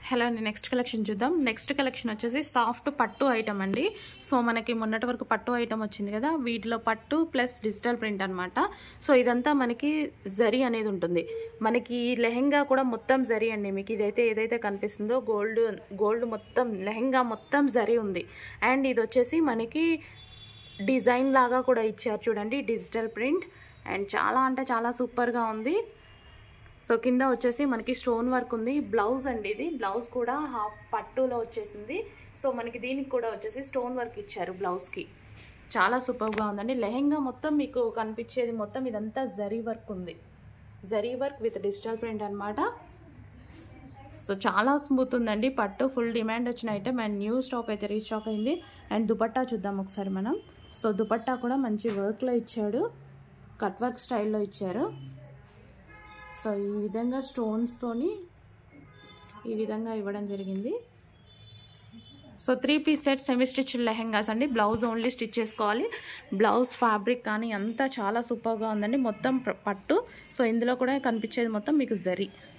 hello అండి next collection చూద్దాం next collection వచ్చేసి సాఫ్ట్ పట్టు ఐటమ్ అండి సో మనకి మొన్నటి వరకు పట్టు ఐటమ్ వచ్చింది కదా వీటిలో పట్టు ప్లస్ డిజిటల్ ప్రింట్ అనమాట సో ఇదంతా మనకి జరీ అనేది ఉంటుంది మనకి లెహెంగా కూడా మొత్తం జరీ అండి మీకు ఇదైతే ఏదైతే కనిపిస్తుందో గోల్డ్ గోల్డ్ మొత్తం లెహెంగా మొత్తం జరీ ఉంది అండ్ ఇది వచ్చేసి మనకి డిజైన్ లాగా కూడా ఇచ్చారు చూడండి డిజిటల్ ప్రింట్ అండ్ చాలా అంటే చాలా సూపర్గా ఉంది సో కింద వచ్చేసి మనకి స్టోన్ వర్క్ ఉంది బ్లౌజ్ అండి ఇది బ్లౌజ్ కూడా హాఫ్ పట్టులో వచ్చేసింది సో మనకి దీనికి కూడా వచ్చేసి స్టోన్ వర్క్ ఇచ్చారు బ్లౌజ్కి చాలా సూపర్గా ఉందండి లెహెంగా మొత్తం మీకు కనిపించేది మొత్తం ఇదంతా జరీ వర్క్ ఉంది zari work with digital print అనమాట సో చాలా స్మూత్ ఉందండి పట్టు ఫుల్ డిమాండ్ వచ్చిన ఐటమ్ అండ్ న్యూ స్టాక్ అయితే రీస్టాక్ అయింది అండ్ దుపట్టా చూద్దాం ఒకసారి మనం సో దుపట్టా కూడా మంచి వర్క్లో ఇచ్చాడు కట్ వర్క్ స్టైల్లో ఇచ్చారు సో ఈ విధంగా స్టోన్స్తోని ఈ విధంగా ఇవ్వడం జరిగింది so three piece set semi stitch lehengas అండి బ్లౌజ్ ఓన్లీ స్టిచ్ చేసుకోవాలి బ్లౌజ్ ఫ్యాబ్రిక్ కానీ అంతా చాలా సూపర్గా ఉందండి మొత్తం పట్టు సో ఇందులో కూడా కనిపించేది మొత్తం మీకు జరీ